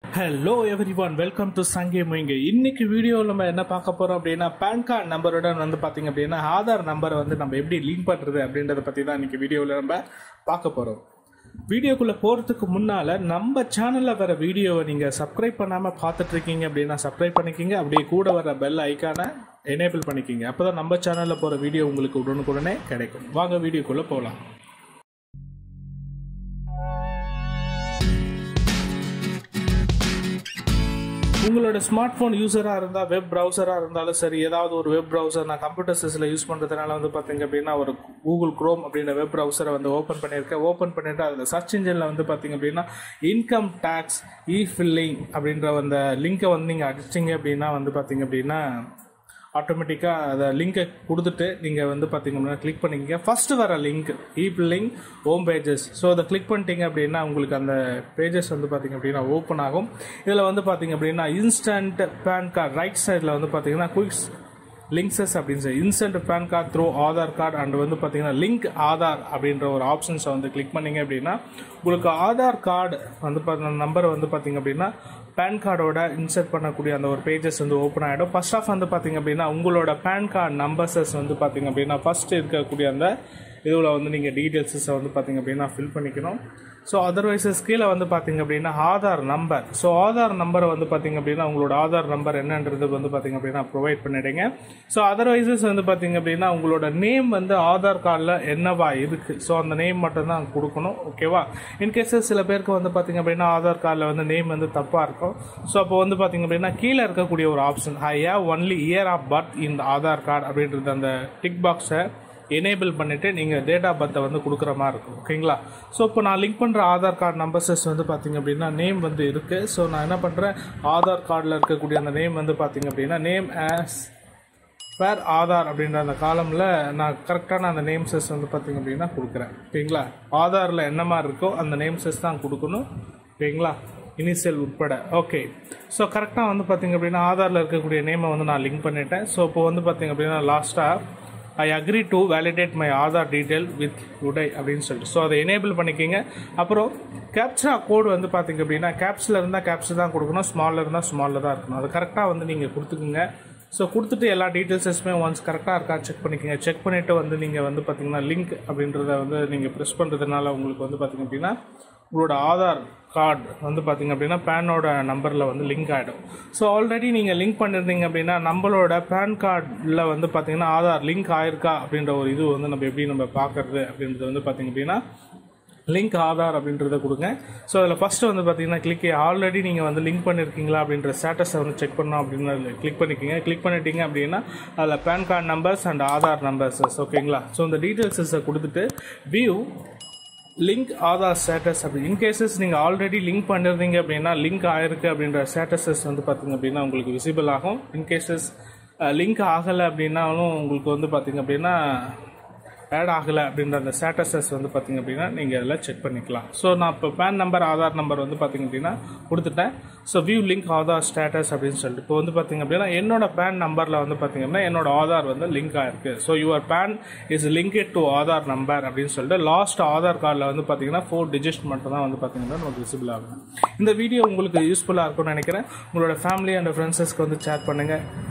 hello everyone welcome to சங்கே முயங்க இன்னைக்கு வீடியோவில் நம்ம என்ன பார்க்க போகிறோம் அப்படின்னா பேன் கார்டு நம்பருடன் வந்து பார்த்தீங்க அப்படின்னா ஆதார் நம்பரை வந்து நம்ம எப்படி லிங்க் பண்ணுறது அப்படின்றத பற்றி தான் இன்னைக்கு வீடியோவில் நம்ம பார்க்க போகிறோம் வீடியோக்குள்ளே போகிறதுக்கு முன்னால் நம்ம சேனலில் வர வீடியோவை நீங்கள் சப்ஸ்கிரைப் பண்ணாமல் பார்த்துட்ருக்கீங்க அப்படின்னா சப்ஸ்கிரைப் பண்ணிக்கிங்க அப்படியே கூட வர பெல் ஐக்கானை எனேபிள் பண்ணிக்கிங்க அப்போ தான் நம்ம சேனலில் போகிற வீடியோ உங்களுக்கு உடனுக்குடனே கிடைக்கும் வாங்க வீடியோக்குள்ளே போகலாம் உங்களோட ஸ்மார்ட் ஃபோன் யூஸராக இருந்தால் வெப் ப்ரௌசராக இருந்தாலும் சரி ஏதாவது ஒரு வெப் ப்ரௌசர் நான் கம்ப்யூட்டர் சிஸ்டில் யூஸ் பண்ணுறதுனால வந்து பார்த்தீங்க அப்படின்னா ஒரு கூகுள் க்ரோம் அப்படின்ற வெப் ப்ரௌசரை வந்து ஓப்பன் பண்ணியிருக்கேன் ஓப்பன் பண்ணிட்டு அதில் சர்ச் இன்ஜினில் வந்து பார்த்தீங்க அப்படின்னா இன்கம் டேக்ஸ் இ ஃபில்லிங் அப்படின்ற அந்த லிங்கை வந்து நீங்கள் அடிச்சிங்க அப்படின்னா வந்து பார்த்தீங்க அப்படின்னா ஆட்டோமேட்டிக்காக அதை லிங்கை கொடுத்துட்டு நீங்கள் வந்து பார்த்தீங்க அப்படின்னா கிளிக் பண்ணிக்கங்க ஃபஸ்ட்டு வர லிங்க் இ லிங்க் ஹோம் பேஜஸ் ஸோ அதை கிளிக் பண்ணிட்டீங்க அப்படின்னா உங்களுக்கு அந்த பேஜஸ் வந்து பார்த்தீங்க அப்படின்னா ஓப்பன் ஆகும் இதில் வந்து பார்த்தீங்க அப்படின்னா இன்ஸ்டன்ட் பேன் கார்டு ரைட் சைடில் வந்து பார்த்தீங்கன்னா குயிக்ஸ் லிங்க்ஸஸ் அப்படின்னு சொல்லி instant PAN card through Aadhaar card and வந்து பார்த்தீங்கன்னா லிங்க் ஆதார் அப்படின்ற ஒரு ஆப்ஷன்ஸை வந்து கிளிக் பண்ணீங்க அப்படின்னா உங்களுக்கு ஆதார் கார்டு வந்து பார்த்தீங்கன்னா நம்பர் வந்து பார்த்தீங்க அப்படின்னா பேன் கார்டோட இன்சர்ட் பண்ணக்கூடிய அந்த ஒரு பேஜஸ் வந்து ஓப்பன் ஆகிடும் ஃபர்ஸ்ட் ஆஃப் வந்து பார்த்தீங்க அப்படின்னா உங்களோட பேன் கார்டு நம்பர்ஸஸ் வந்து பார்த்தீங்க அப்படின்னா ஃபர்ஸ்ட் இருக்கக்கூடிய அந்த இதில் வந்து நீங்கள் டீட்டெயில்ஸை வந்து பார்த்தீங்க அப்படின்னா ஃபில் பண்ணிக்கணும் ஸோ அதர்வைசஸ் கீழே வந்து பார்த்தீங்க அப்படின்னா ஆதார் நம்பர் ஸோ ஆதார் நம்பரை வந்து பார்த்தீங்க அப்படின்னா உங்களோட ஆதார் நம்பர் என்னன்றது வந்து பார்த்தீங்க அப்படின்னா ப்ரொவைட் பண்ணிடுங்க ஸோ அதர்வைசஸ் வந்து பார்த்தீங்க அப்படின்னா உங்களோட நேம் வந்து ஆதார் கார்டில் என்னவா இருக்குது ஸோ அந்த நேம் மட்டும் தான் கொடுக்கணும் ஓகேவா இன்கேஸஸ் சில பேருக்கு வந்து பார்த்தீங்க அப்படின்னா ஆதார் கார்டில் வந்து நேம் வந்து தப்பாக இருக்கும் ஸோ அப்போ வந்து பார்த்தீங்க அப்படின்னா கீழே இருக்கக்கூடிய ஒரு option I have only year of birth இந்த ஆதார் கார்டு அப்படின்றது அந்த டிக் பாக்ஸை எனேபிள் பண்ணிவிட்டு நீங்கள் டேட் ஆஃப் பர்த்தை வந்து கொடுக்குற மாதிரி இருக்கும் ஓகேங்களா ஸோ இப்போ நான் லிங்க் பண்ணுற ஆதார் கார்டு நம்பர்ஸஸ் வந்து பார்த்தீங்க அப்படின்னா நேம் வந்து இருக்குது ஸோ நான் என்ன பண்ணுறேன் ஆதார் கார்டில் இருக்கக்கூடிய அந்த நேம் வந்து பார்த்தீங்க அப்படின்னா நேம் ஆஸ் வேர் ஆதார் அப்படின்ற அந்த காலமில் நான் கரெக்டான அந்த நேம் செஸ் வந்து பார்த்தீங்க அப்படின்னா கொடுக்குறேன் ஓகேங்களா ஆதாரில் என்ன மாதிரி இருக்கோ அந்த நேம் செஸ் தான் கொடுக்கணும் ஓகேங்களா இனிஷியல் உட்பட ஓகே ஸோ கரெக்டாக வந்து பார்த்தீங்க அப்படின்னா ஆதாரில் இருக்கக்கூடிய நேமை வந்து நான் லிங்க் பண்ணிட்டேன் ஸோ இப்போ வந்து பார்த்தீங்க அப்படின்னா லாஸ்ட்டாக I agree to validate my Aadhaar detail with உடை அப்படின்னு சொல்லிட்டு ஸோ அதை எனேபிள் பண்ணிக்கிங்க அப்புறம் கேப்சா கோடு வந்து பார்த்தீங்க அப்படின்னா கேப்ஸில் இருந்தால் கேப்ஸ் தான் கொடுக்கணும் ஸ்மாலில் இருந்தால் ஸ்மாலில் தான் இருக்கணும் அது கரெக்டாக வந்து நீங்கள் கொடுத்துக்குங்க ஸோ கொடுத்துட்டு எல்லா டீட்டெயில்ஸஸுமே ஒன்ஸ் கரெக்டாக இருக்கா செக் பண்ணிக்கோங்க செக் பண்ணிவிட்டு வந்து நீங்கள் வந்து பார்த்தீங்கன்னா லிங்க் அப்படின்றத வந்து நீங்கள் ப்ரெஸ் பண்ணுறதுனால உங்களுக்கு வந்து பார்த்தீங்க அப்படின்னா உங்களோட ஆதார் கார்டு வந்து பார்த்தீங்க அப்படின்னா பேனோட நம்பரில் வந்து லிங்க் ஆகிடும் ஸோ ஆல்ரெடி நீங்கள் லிங்க் பண்ணியிருந்தீங்க அப்படின்னா நம்மளோட பேன் கார்டில் வந்து பார்த்தீங்கன்னா ஆதார் லிங்க் ஆயிருக்கா அப்படின்ற ஒரு இது வந்து நம்ம எப்படி நம்ம பார்க்கறது அப்படின்றது வந்து பார்த்தீங்க அப்படின்னா லிங்க் ஆதார் அப்படின்றத கொடுங்க ஸோ அதில் ஃபஸ்ட்டு வந்து பார்த்தீங்கன்னா கிளிக் ஆல்ரெடி நீங்கள் வந்து லிங்க் பண்ணியிருக்கீங்களா அப்படின்ற ஸ்டேட்டஸை வந்து செக் பண்ணோம் அப்படின்னு கிளிக் பண்ணிக்கிங்க கிளிக் பண்ணிட்டீங்க அப்படின்னா அதில் PAN card numbers and Aadhaar நம்பர்ஸஸ் ஓகேங்களா ஸோ இந்த டீட்டெயில்ஸை கொடுத்துட்டு வியூ லிங்க் ஆதார் ஸ்டேட்டஸ் அப்படி இன்கேசஸ் நீங்கள் ஆல்ரெடி லிங்க் பண்ணிருந்தீங்க அப்படின்னா லிங்க் ஆயிருக்கு அப்படின்ற ஸ்டேட்டஸஸ் வந்து பார்த்தீங்க அப்படின்னா உங்களுக்கு விசிபிள் ஆகும் இன்கேசஸ் லிங்க் ஆகலை அப்படின்னாலும் உங்களுக்கு வந்து பார்த்தீங்க அப்படின்னா ஆட் ஆகலை அப்படின்ற அந்த ஸ்டேட்டஸஸ் வந்து பார்த்தீங்க அப்படின்னா நீங்கள் அதில் செக் பண்ணிக்கலாம் ஸோ நான் இப்போ பேன் நம்பர் ஆதார் நம்பர் வந்து பார்த்தீங்க அப்படின்னா கொடுத்துட்டேன் so view link Aadhaar status அப்படின்னு சொல்லிட்டு இப்போ வந்து பார்த்தீங்க அப்படின்னா என்னோட பேன் நம்பரில் வந்து பார்த்தீங்க அப்படின்னா என்னோட ஆதார் வந்து லிங்க் ஆயிருக்கு so your PAN is linked to Aadhaar number அப்படின்னு சொல்லிட்டு லாஸ்ட் ஆதார் கார்டில் வந்து பார்த்தீங்கன்னா ஃபோர் டிஜிட் மட்டும் தான் வந்து பார்த்தீங்கன்னா நமக்கு விசிபிள் ஆகும் இந்த வீடியோ உங்களுக்கு யூஸ்ஃபுல்லாக இருக்கும்னு நினைக்கிறேன் உங்களோட ஃபேமிலி அண்ட் ஃப்ரெண்ட்ஸஸ்க்கு வந்து ஷேர் பண்ணுங்கள்